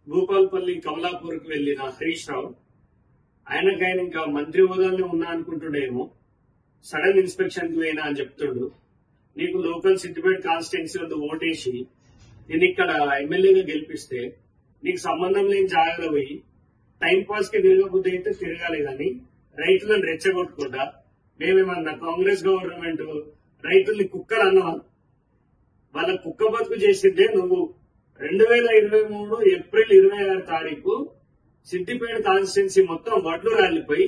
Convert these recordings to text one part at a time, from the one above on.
భూపాల్పల్లి కమలాపూర్కి వెళ్ళిన హరీష్ రావు ఆయనకు ఆయన ఇంకా మంత్రి హోదాలో ఉన్నా అనుకుంటుండేమో సడన్ ఇన్స్పెక్షన్ కి పోయినా అని చెప్తుండు నీకు లోకల్ సిద్దిపేట కాన్స్టిట్యున్సీ వద్ద ఓటేసి నేను ఇక్కడ ఎమ్మెల్యేగా గెలిపిస్తే నీకు సంబంధం లేని జాగ్రత్త పోయి టైం పాస్ కి తిరగబుద్ధి అయితే తిరగాలి కానీ రైతులను రెచ్చగొట్టుకుంటా మేమేమన్నా కాంగ్రెస్ గవర్నమెంట్ రైతుల్ని కుక్కలు అన్నావా వాళ్ళ కుక్క బతుకు చేసిందే నువ్వు రెండు వేల ఇరవై మూడు ఏప్రిల్ ఇరవై ఆరు తారీఖు సిద్దిపేట కాన్స్టిట్యున్సీ మొత్తం వడ్లు రాలిపోయి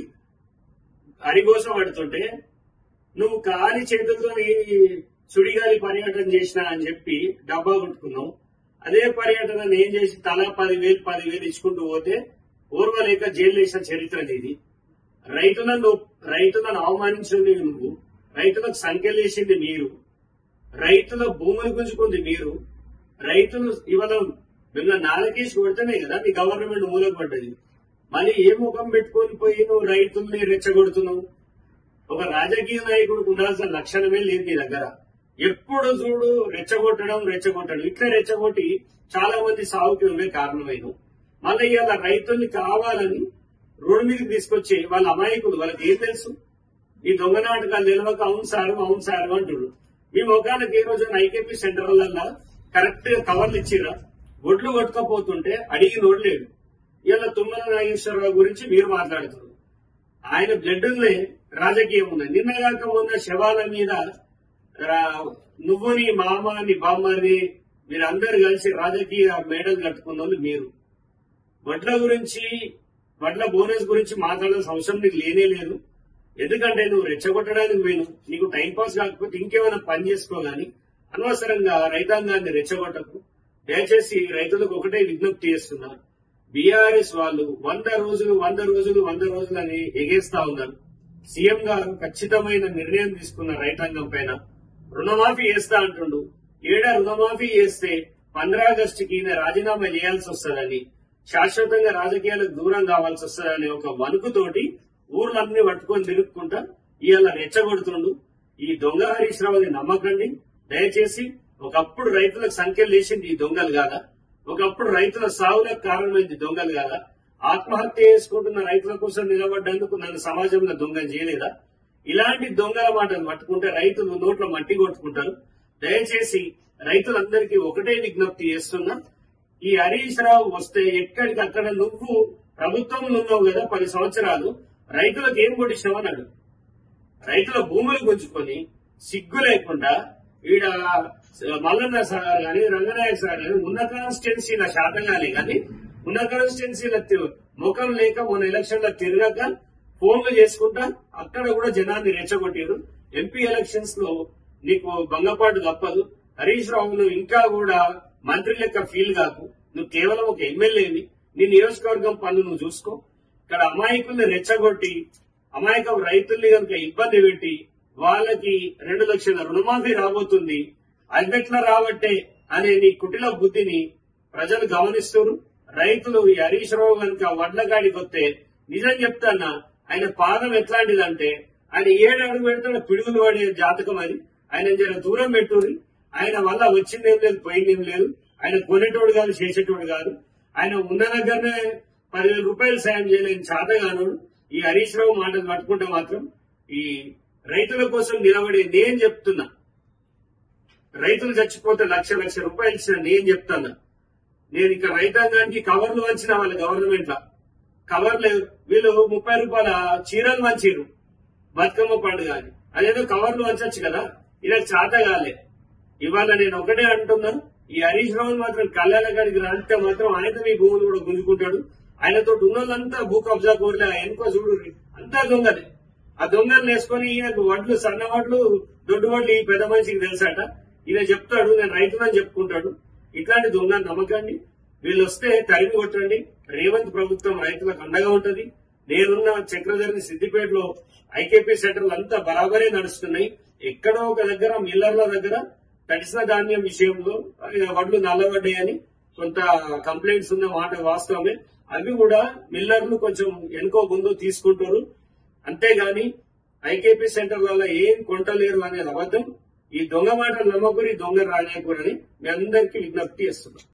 అరిగోస పడుతుంటే నువ్వు కాలి చేతులతో సుడిగాలి పర్యటన చేసినా అని చెప్పి డబ్బా కొట్టుకున్నావు అదే పర్యటన ఏం చేసి తలా పదివేలు పదివేలు ఇచ్చుకుంటూ పోతే ఓర్వలేక జైలు వేసిన చరిత్ర నీది రైతులను రైతులను అవమానించింది నువ్వు రైతులకు సంఖ్యలు వేసింది మీరు రైతుల భూములు గుంజుకుంది మీరు రైతులు ఇవాళ మిమ్మల్ని నాలుగేసి కొడితేనే కదా మీ గవర్నమెంట్ మూలకు పడ్డది మళ్ళీ ఏ ముఖం పెట్టుకొని పోయి నువ్వు రైతుల్ని రెచ్చగొడుతున్నావు ఒక రాజకీయ నాయకుడికి ఉండాల్సిన లక్షణమే లేదు నీ దగ్గర ఎప్పుడు చూడు రెచ్చగొట్టడం రెచ్చగొట్టడం ఇట్లా రెచ్చగొట్టి చాలా మంది సాగుకి ఉండే కారణమైన మళ్ళీ ఇవాళ రైతుల్ని కావాలని రోడ్డు మీదకి తీసుకొచ్చి వాళ్ళ అమాయకులు వాళ్ళకి ఏం తెలుసు ఈ దొంగ నాటకాలు నిలవక అవును సారు అవును సారు అంటున్నారు మీ ముఖానికి ఈ రోజు ఐకేపీ సెంటర్లలో కరెక్ట్ గా కవర్లు ఇచ్చిరా ఒడ్లు కొట్టుకపోతుంటే అడిగి నోడలేడు ఇలా తుమ్మల నాగేశ్వరరావు గురించి మీరు మాట్లాడుతున్నారు ఆయన బ్లడ్ ఉంది రాజకీయం ఉంది నిన్నగాక మొన్న శవాల మీద రా- నువ్వు నీ మామ నీ బామ్మని మీరందరు కలిసి రాజకీయ మేడలు కట్టుకున్న వాళ్ళు మీరు వడ్ల గురించి వడ్ల బోనస్ గురించి మాట్లాడాల్సిన అవసరం నీకు లేనే లేదు ఎందుకంటే నువ్వు రెచ్చగొట్టడానికి పోయిను నీకు టైం పాస్ కాకపోతే ఇంకేమైనా పని చేసుకోగాని అనవసరంగా రైతాంగాన్ని రెచ్చగొట్టకు దయచేసి రైతులకు ఒకటే విజ్ఞప్తి చేస్తున్నా బీఆర్ఎస్ వాళ్ళు వంద రోజులు వంద రోజులు వంద రోజులు అని ఎగేస్తా ఉన్నారు సీఎం గారు ఖచ్చితమైన నిర్ణయం తీసుకున్న రైతాంగం పైన రుణమాఫీ చేస్తా అంటుండు ఏడా రుణమాఫీ చేస్తే పంద్రాగస్టుకి ఈయన రాజీనామా చేయాల్సి వస్తుందని శాశ్వతంగా రాజకీయాలకు దూరం కావాల్సి వస్తుందని ఒక వణుకుతోటి ఊర్లన్నీ పట్టుకొని తిరుక్కుంటా ఇవాళ రెచ్చగొడుతుండు ఈ దొంగ హరీష్ రావుని నమ్మకండి దయచేసి ఒకప్పుడు రైతులకు సంఖ్యలు లేచింది ఈ దొంగలు కాదా ఒకప్పుడు రైతుల సాగులకు కారణమైంది దొంగలు కాదా ఆత్మహత్య చేసుకుంటున్న రైతుల కోసం నిలబడ్డందుకు నన్ను సమాజంలో దొంగలు చేయలేదా ఇలాంటి దొంగల మాటలు పట్టుకుంటే రైతులు నోట్లో మట్టి కొట్టుకుంటారు దయచేసి రైతులందరికీ ఒకటే విజ్ఞప్తి చేస్తున్నా ఈ హరీష్ రావు వస్తే ఎక్కడికి అక్కడ నువ్వు ప్రభుత్వంలో ఉన్నావు కదా పది సంవత్సరాలు రైతులకు ఏం కొట్టించావు అన్నాడు రైతుల భూములు గుంజుకొని సిగ్గు లేకుండా ఈడ మల్లన్న సార్ గాని రంగనాయక సార్ గాని ఉన్న కాన్స్టిట్యున్సీల శాతగానే గాని ఉన్న కాన్స్టిట్యున్సీల తి- ముఖం లేక మొన్న ఎలక్షన్ లో తిరగక ఫోన్లు చేసుకుంటా అక్కడ కూడా జనాన్ని రెచ్చగొట్టారు ఎంపీ ఎలక్షన్స్ లో నీకు భంగపాటు తప్పదు హరీష్ రావు నువ్వు ఇంకా కూడా మంత్రి లెక్క ఫీల్ కాకు నువ్వు కేవలం ఒక ఎమ్మెల్యేని నీ నియోజకవర్గం పనులు నువ్వు చూసుకో ఇక్కడ అమాయకుల్ని రెచ్చగొట్టి అమాయకం రైతుల్ని కనుక ఇబ్బంది పెట్టి వాళ్ళకి రెండు లక్షల రుణమాఫీ రాబోతుంది అదెట్లా రాబట్టే అనే నీ కుటిల బుద్ధిని ప్రజలు గమనిస్తారు రైతులు ఈ హరీష్ రావు కనుక వడ్లగాడికి వస్తే నిజం చెప్తానా ఆయన పాదం ఎట్లాంటిదంటే ఆయన ఏడు అడుగు పెడతాడు పిడుగులు పడే జాతకం అది ఆయన జర దూరం పెట్టుర్రి ఆయన వల్ల వచ్చిందేం లేదు పోయిందేం లేదు ఆయన కొనేటోడు కాదు చేసేటోడు కాదు ఆయన ఉన్న దగ్గరనే పదివేల రూపాయలు సాయం చేయలేని చాతగానుడు ఈ హరీష్ రావు మాటలు పట్టుకుంటే మాత్రం ఈ రైతుల కోసం నిలబడి నేను చెప్తున్నా రైతులు చచ్చిపోతే లక్ష లక్ష రూపాయలు ఇచ్చిన నేను చెప్తాను నేను ఇక రైతాంగానికి కవర్లు వంచిన వాళ్ళ గవర్నమెంట్ లా కవర్ లేదు వీళ్ళు ముప్పై రూపాయల చీరలు వంచిరు బతుకమ్మ పండుగ అని అదేదో కవర్లు వంచచ్చు కదా ఇలా చాత కాలే ఇవాళ నేను ఒకటే అంటున్నా ఈ హరీష్ రావు మాత్రం కళ్యాణ గారికి రాస్తే మాత్రం ఆయన మీ భూములు కూడా గుంజుకుంటాడు ఆయనతో ఉన్న వాళ్ళంతా భూ కబ్జా కోరలే ఎనుకో చూడు అంతా దొంగలే ఆ దొంగలు వేసుకొని ఈయనకు వడ్లు సన్న వడ్లు దొడ్డు వడ్లు ఈ పెద్ద మనిషికి తెలుసట ఈయన చెప్తాడు నేను రైతులని చెప్పుకుంటాడు ఇట్లాంటి దొంగ నమ్మకాన్ని వీళ్ళు వస్తే తరిమి కొట్టండి రేవంత్ ప్రభుత్వం రైతులకు అండగా ఉంటది నేనున్న చక్రధర్ని సిద్దిపేటలో ఐకేపీ సెంటర్లు అంతా బరాబరే నడుస్తున్నాయి ఎక్కడో ఒక దగ్గర మిల్లర్ల దగ్గర తడిసిన ధాన్యం విషయంలో ఆ, వడ్లు నల్లబడ్డాయని కొంత కంప్లైంట్స్ ఉన్న మాట వాస్తవమే అవి కూడా మిల్లర్లు కొంచెం ఎనుకో ముందు తీసుకుంటారు అంతేగాని ఐకేపీ సెంటర్లలో ఏం కొంటలేరు అనేది అబద్ధం ఈ దొంగ మాటలు నమ్మకూరి దొంగ రాజాకూరని మీ అందరికీ విజ్ఞప్తి చేస్తున్నాం